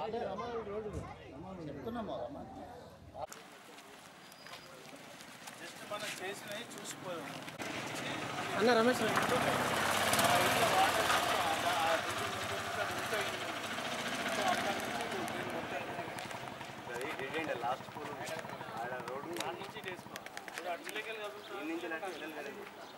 Just మనం చేసినవి చూసిపోయాం అన్న రమేష్ లాస్ట్ స్కూల్ ఆడ రోడ్డు నుంచి చేసుకో ఇప్పుడు అటులకి ఈ నుంచి లాంటి పిల్లలు కదా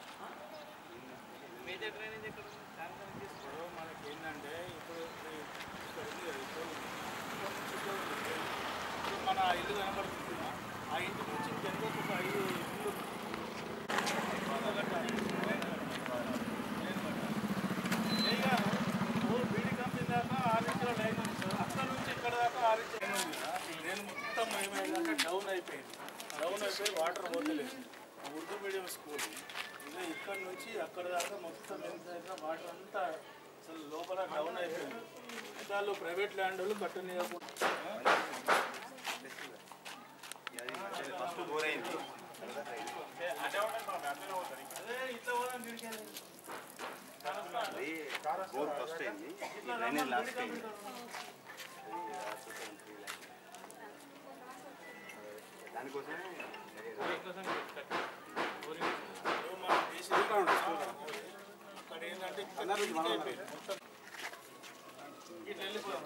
మేజర్ డ్రైనేజ్ ఎక్కడ ఉంది? దాని గురించి తీసుకో. ఇప్పుడు మనకి ఏంటంటే ఇప్పుడు ఈ- ఇక్కడ ఉంది కదా, ఇప్పుడు ఇక్కడ నుంచి ఇక్కడ ఉంది. ఇప్పుడు మన ఇల్లు కనబడుతుంది కదా, ఆ ఇంటి నుంచి వెనుకకు ఒక ఐదు ఇల్లు కట్టాలి. నేను కట్టాలి. నేను కట్టాలి. పైగా ఓ బీడీ కంపెనీ దాకా ఆరు ఇంచుల లైన్ ఉంది సార్. అక్కడ నుంచి ఇక్కడ దాకా ఆరు ఇంచుల లైన్ ఉంది కదా. నేను మొత్తం ఏమైందంటే డౌన్ అయిపోయింది డౌన్ అయిపోయి వాటర్ పోతలేదు ఉర్దూ మీడియం స్కూల్ ఇదే ఇక్కడ నుంచి అక్కడ దాకా మొత్తం ఎంత అయితే వాటర్ అంతా అసలు లోపల డౌన్ అయిపోయింది వాళ్ళు ప్రైవేట్ ల్యాండ్ వాళ్ళు కట్టనీయకుండా ఫస్ట్ బోర్ అయింది అదే ఇట్లా పోదాం దీనికి అది బోర్ ఫస్ట్ అయింది ఈ డ్రైనేజ్ లాస్ట్ అయింది దానికోసమే అక్కడ ఏంటంటే ఇక్కడ అయిపోయింది. మొత్తం ఇట్లా వెళ్ళిపోదాం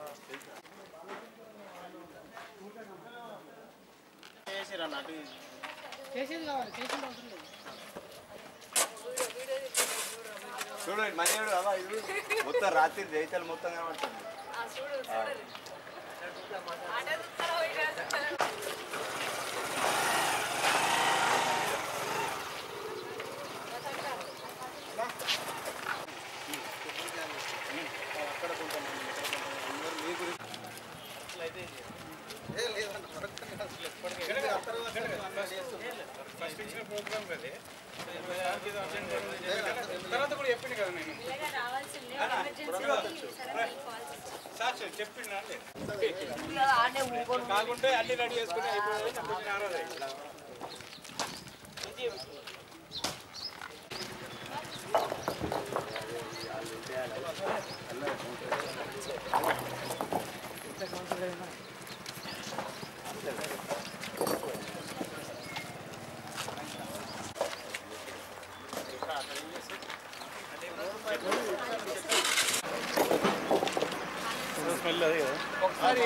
చేసేది కావాలి చేసేది అవసరం లేదు చూడండి మంచిగా అలా ఇది మొత్తం రాత్రి జైతాలు మొత్తం కనబడుతుంది తర్వాత కూడా చెప్పింది కదా నేను రావాల్సిందే ఎమర్జెన్సీ సరే కాల్ సాక్షి చెప్పిండు అంటే ఆడే ఊగోను కాకుంటే అన్ని రెడీ చేసుకుని అయిపోయింది కొంచెం నారాజు స్మెల్ అది కదా ఒకసారి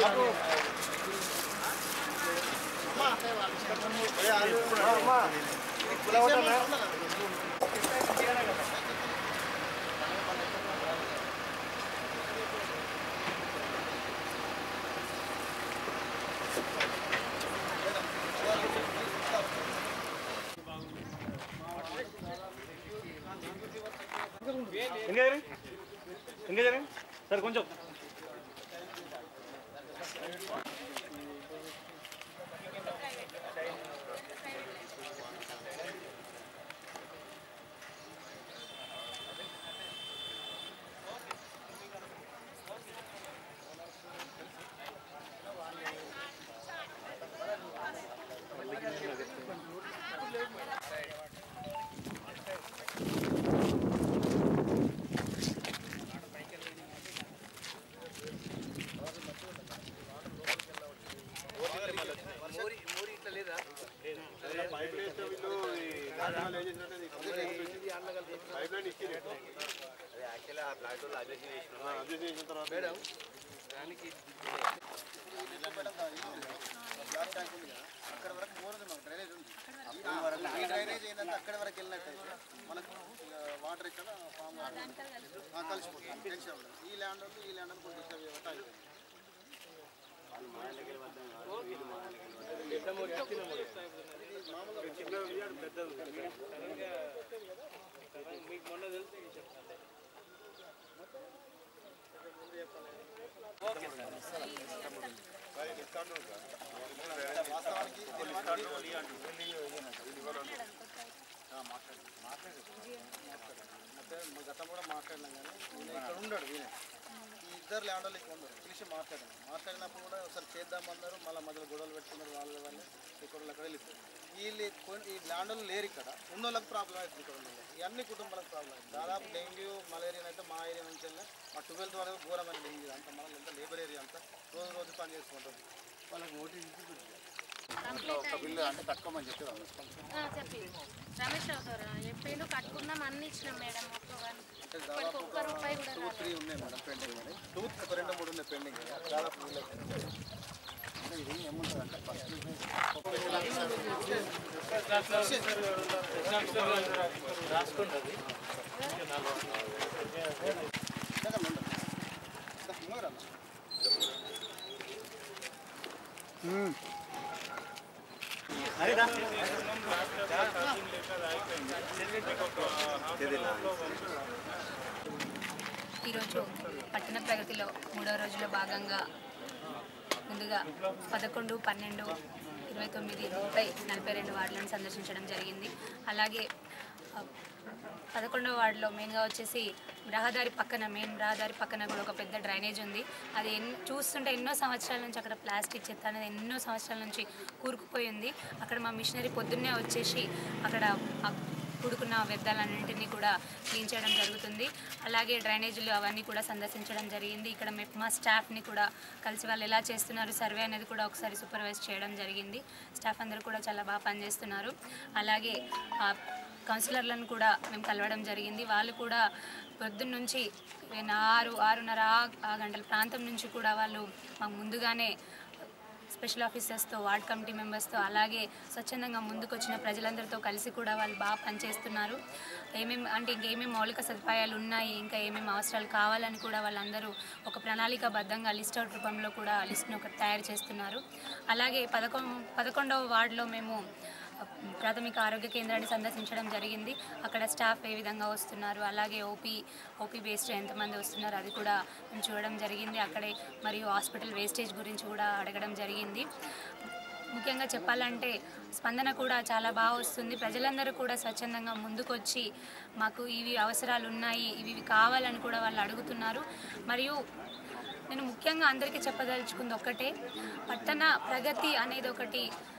ఇంకా ఇంకా జరగండి సార్ కొంచెం యాక్చువల్లీ ఆ ఫ్లాట్ వాళ్ళు అడ్జస్ట్ చేసిన అక్కడ వరకు బోర్ ఉంది మాకు డ్రైనేజ్ ఉంది ఈ డ్రైనేజ్ ఏంటంటే అక్కడ వరకు వెళ్ళినట్టయితే మనకు ఇక వాటర్ ఇక్కడ ఫామ్ వాటర్ కలిసిపోతుంది టెన్షన్ ఉండదు ఈ ల్యాండ్ ఉంది ఈ ల్యాండ్ అని కొంచెం డిస్టర్బ్ చేయబట్టి ఆగిపోయింది. ఇది మామూలుగా మీకు మొన్న తెలిసి చెప్తాను వాస్తవానికి అయితే మా గతం కూడా మాట్లాడినాం కానీ ఈయన ఇక్కడ ఉండడు ఈయన ఈ ఇద్దరు ల్యాండ్ వాళ్ళు ఇక్కడ ఉండరు పిలిచి మాట్లాడాను మాట్లాడినప్పుడు కూడా ఒకసారి చేద్దామన్నారు మళ్ళీ మధ్యలో గొడవలు పెట్టుకున్నారు వాళ్ళు వాళ్ళు ఇక్కడ వాళ్ళు అక్కడ వెళ్ళిపోయారు వీళ్ళు కొన్- ఈ ల్యాండ్ వాళ్ళు లేరు ఇక్కడ ఉన్న వాళ్ళకి ప్రాబ్లం అవుతుంది ఇక్కడ ఉన్న వాళ్ళకి. ఈ అన్ని కుటుంబాలకు ప్రాబ్లం అవుతుంది దాదాపు డెంగ్యూ మలేరియా అయితే మా ఏరియా నుంచి వెళ్ళి మా ట్వెల్త్ వరకు ఘోరమైన డెంగ్యూ అంతా మనం ఎంత లేబర్ ఏరియా అంతా రోజు రోజు పని చేసుకుంటుంది వాళ్ళకి నోటీస్ ఒక బిల్లు అంటే కట్టుకోమని చెప్పేవాళ్ళు చెప్పి రమేష్ రావు గారు చెప్పిండు కట్టుకుందాం అన్ని ఇచ్చినాం మేడం ఒక్క వన్ ఇప్పటికి ఒక్క రూపాయి కూడా టూ త్రీ ఉన్నాయి మేడం పెండింగ్ అని టూ ఒక రెండు మూడు ఉన్నాయి పెండింగ్ దాదాపు బిల్లు అయిపోయింది. అంటే ఇది ఏముంటుంది అంటే ఫస్ట్ రాసుకుంటుంది ఈరోజు పట్టణ ప్రగతిలో మూడో రోజులో భాగంగా ముందుగా పదకొండు పన్నెండు ఇరవై తొమ్మిది ముప్పై నలభై రెండు వార్డులను సందర్శించడం జరిగింది అలాగే ఆ, పదకొండవ వార్డులో మెయిన్గా వచ్చేసి రహదారి పక్కన మెయిన్ రహదారి పక్కన కూడా ఒక పెద్ద డ్రైనేజ్ ఉంది అది ఎన్ చూస్తుంటే ఎన్నో సంవత్సరాల నుంచి అక్కడ ప్లాస్టిక్ చెత్త అనేది ఎన్నో సంవత్సరాల నుంచి కూరుకుపోయి ఉంది అక్కడ మా మిషనరీ పొద్దున్నే వచ్చేసి అక్కడ ఆ కూడుకున్న వ్యర్థాలన్నింటినీ కూడా క్లీన్ చేయడం జరుగుతుంది అలాగే డ్రైనేజీలు అవన్నీ కూడా సందర్శించడం జరిగింది ఇక్కడ మెప్మా స్టాఫ్ని కూడా కలిసి వాళ్ళు ఎలా చేస్తున్నారు సర్వే అనేది కూడా ఒకసారి సూపర్వైజ్ చేయడం జరిగింది స్టాఫ్ అందరూ కూడా చాలా బాగా పనిచేస్తున్నారు అలాగే ఆ కౌన్సిలర్లను కూడా మేము కలవడం జరిగింది వాళ్ళు కూడా పొద్దున్న నుంచి నేను ఆరు ఆరున్నర ఆ- ఆ గంటల ప్రాంతం నుంచి కూడా వాళ్ళు మాకు ముందుగానే స్పెషల్ ఆఫీసర్స్తో వార్డ్ కమిటీ మెంబర్స్తో అలాగే స్వచ్ఛందంగా ముందుకు వచ్చిన ప్రజలందరితో కలిసి కూడా వాళ్ళు బాగా పనిచేస్తున్నారు ఏమేమి అంటే ఇంకేమేమి మౌలిక సదుపాయాలు ఉన్నాయి ఇంకా ఏమేమి అవసరాలు కావాలని కూడా వాళ్ళందరూ ఒక ప్రణాళికాబద్ధంగా లిస్ట్ అవుట్ రూపంలో కూడా లిస్ట్ను ఒకటి తయారు చేస్తున్నారు అలాగే పదకొం పదకొండవ వార్డులో మేము ప్రాథమిక ఆరోగ్య కేంద్రాన్ని సందర్శించడం జరిగింది అక్కడ స్టాఫ్ ఏ విధంగా వస్తున్నారు అలాగే ఓపీ ఓపీ వేస్ట్ ఎంతమంది వస్తున్నారు అది కూడా మేము చూడడం జరిగింది అక్కడే మరియు హాస్పిటల్ వేస్టేజ్ గురించి కూడా అడగడం జరిగింది ముఖ్యంగా చెప్పాలంటే స్పందన కూడా చాలా బాగా వస్తుంది ప్రజలందరూ కూడా స్వచ్ఛందంగా ముందుకొచ్చి మాకు ఇవి అవసరాలు ఉన్నాయి ఇవి ఇవి కావాలని కూడా వాళ్ళు అడుగుతున్నారు మరియు నేను ముఖ్యంగా అందరికీ చెప్పదలుచుకుంది ఒక్కటే పట్టణ ప్రగతి అనేది ఒకటి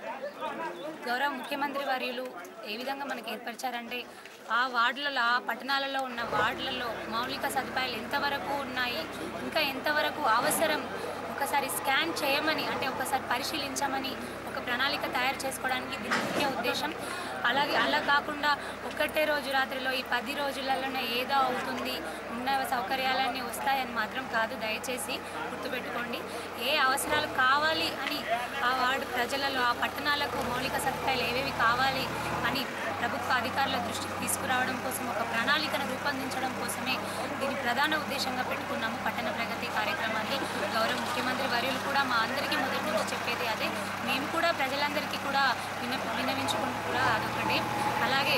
గౌరవ ముఖ్యమంత్రి వర్యులు ఏ విధంగా మనకి ఏర్పరిచారంటే ఆ వార్డులలో ఆ పట్టణాలలో ఉన్న వార్డులలో మౌలిక సదుపాయాలు ఎంతవరకు ఉన్నాయి ఇంకా ఎంతవరకు అవసరం ఒకసారి స్కాన్ చేయమని అంటే ఒకసారి పరిశీలించమని ఒక ప్రణాళిక తయారు చేసుకోవడానికి దీని ముఖ్య ఉద్దేశం అలాగే అలా కాకుండా ఒక్కటే రోజు రాత్రిలో ఈ పది రోజులలోనే ఏదో అవుతుంది ఉన్న సౌకర్యాలన్నీ వస్తాయని మాత్రం కాదు దయచేసి గుర్తుపెట్టుకోండి ఏ అవసరాలు కావాలి అని ఆ వార్డు ప్రజలలో ఆ పట్టణాలకు మౌలిక సదుపాయాలు ఏవేవి కావాలి అని ప్రభుత్వ అధికారుల దృష్టికి తీసుకురావడం కోసం ఒక ప్రణాళికను రూపొందించడం కోసమే దీని ప్రధాన ఉద్దేశంగా పెట్టుకున్నాము పట్టణ ప్రగతి కార్యక్రమాన్ని గౌరవ ముఖ్యమంత్రి వర్యులు కూడా మా అందరికీ మొదటి నుంచి చెప్పేది అదే మేము కూడా ప్రజలందరికీ కూడా విన విన్నవించుకుంటూ కూడా అదొకటి అలాగే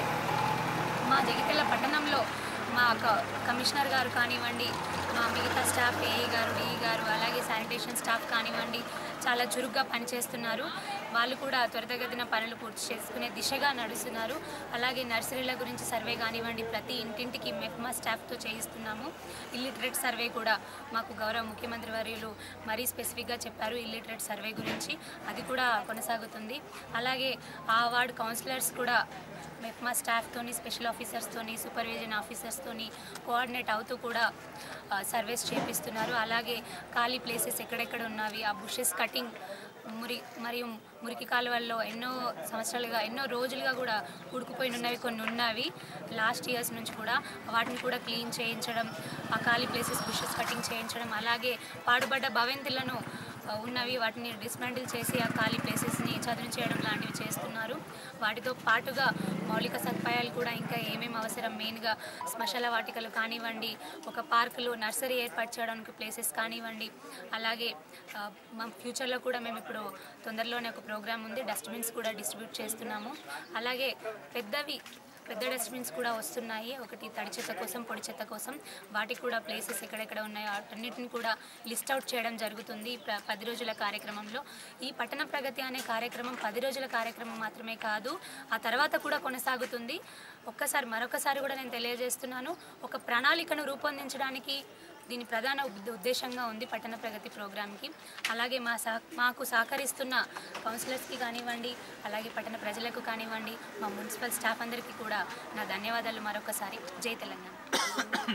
మా జగిత్యాల పట్టణంలో మా క- కమిషనర్ గారు కానివ్వండి మా మిగతా స్టాఫ్ ఏఈ గారు డిఈ గారు అలాగే శానిటేషన్ స్టాఫ్ కానివ్వండి చాలా చురుగ్గా పనిచేస్తున్నారు వాళ్ళు కూడా త్వరితగతిన పనులు పూర్తి చేసుకునే దిశగా నడుస్తున్నారు అలాగే నర్సరీల గురించి సర్వే కానివ్వండి ప్రతి ఇంటింటికి మెఫ్మా స్టాఫ్తో చేయిస్తున్నాము ఇల్లిటరేట్ సర్వే కూడా మాకు గౌరవ ముఖ్యమంత్రి వర్యులు మరీ స్పెసిఫిక్గా చెప్పారు ఇల్లిటరేట్ సర్వే గురించి అది కూడా కొనసాగుతుంది అలాగే ఆ వార్డ్ కౌన్సిలర్స్ కూడా మెప్మా స్టాఫ్తోని స్పెషల్ ఆఫీసర్స్తోని సూపర్విజన్ ఆఫీసర్స్తోని కోఆర్డినేట్ అవుతూ కూడా ఆ, సర్వేస్ చేపిస్తున్నారు అలాగే ఖాళీ ప్లేసెస్ ఎక్కడెక్కడ ఉన్నవి ఆ బుషెస్ కటింగ్ మురి మరియు మురికి కాలువల్లో ఎన్నో సంవత్సరాలుగా ఎన్నో రోజులుగా కూడా ఉడుకుపోయి ఉన్నవి కొన్ని ఉన్నవి లాస్ట్ ఇయర్స్ నుంచి కూడా వాటిని కూడా క్లీన్ చేయించడం ఆ ఖాళీ ప్లేసెస్ బుషెస్ కటింగ్ చేయించడం అలాగే పాడుబడ్డ భవంతులను ఆ, ఉన్నవి వాటిని డిస్మాంటిల్ చేసి ఆ ఖాళీ ప్లేసెస్ని చదును చేయడం లాంటివి చేస్తున్నారు వాటితో పాటుగా మౌలిక సదుపాయాలు కూడా ఇంకా ఏమేమి అవసరం మెయిన్గా శ్మశాల వాటికలు కానివ్వండి ఒక పార్కులో నర్సరీ ఏర్పాటు చేయడానికి ప్లేసెస్ కానివ్వండి అలాగే ఆ, మా ఫ్యూచర్లో కూడా మేము ఇప్పుడు తొందరలోనే ఒక ప్రోగ్రామ్ ఉంది డస్ట్బిన్స్ కూడా డిస్ట్రిబ్యూట్ చేస్తున్నాము అలాగే పెద్దవి పెద్ద డస్ట్బిన్స్ కూడా వస్తున్నాయి ఒకటి తడి చెత్త కోసం పొడి చెత్త కోసం వాటికి కూడా ప్లేసెస్ ఎక్కడెక్కడ ఉన్నాయో వాటన్నిటిని కూడా లిస్ట్ అవుట్ చేయడం జరుగుతుంది ఈ ప్ర- పది రోజుల కార్యక్రమంలో ఈ పట్టణ ప్రగతి అనే కార్యక్రమం పది రోజుల కార్యక్రమం మాత్రమే కాదు ఆ తర్వాత కూడా కొనసాగుతుంది ఒక్కసారి మరొకసారి కూడా నేను తెలియజేస్తున్నాను ఒక ప్రణాళికను రూపొందించడానికి దీని ప్రధాన ఉద్ద- ఉద్దేశంగా ఉంది పట్టణ ప్రగతి ప్రోగ్రామ్కి అలాగే మా సహ మాకు సహకరిస్తున్న కౌన్సిలర్స్కి కానివ్వండి అలాగే పట్టణ ప్రజలకు కానివ్వండి మా మున్సిపల్ స్టాఫ్ అందరికీ కూడా నా ధన్యవాదాలు మరొకసారి జై తెలంగాణ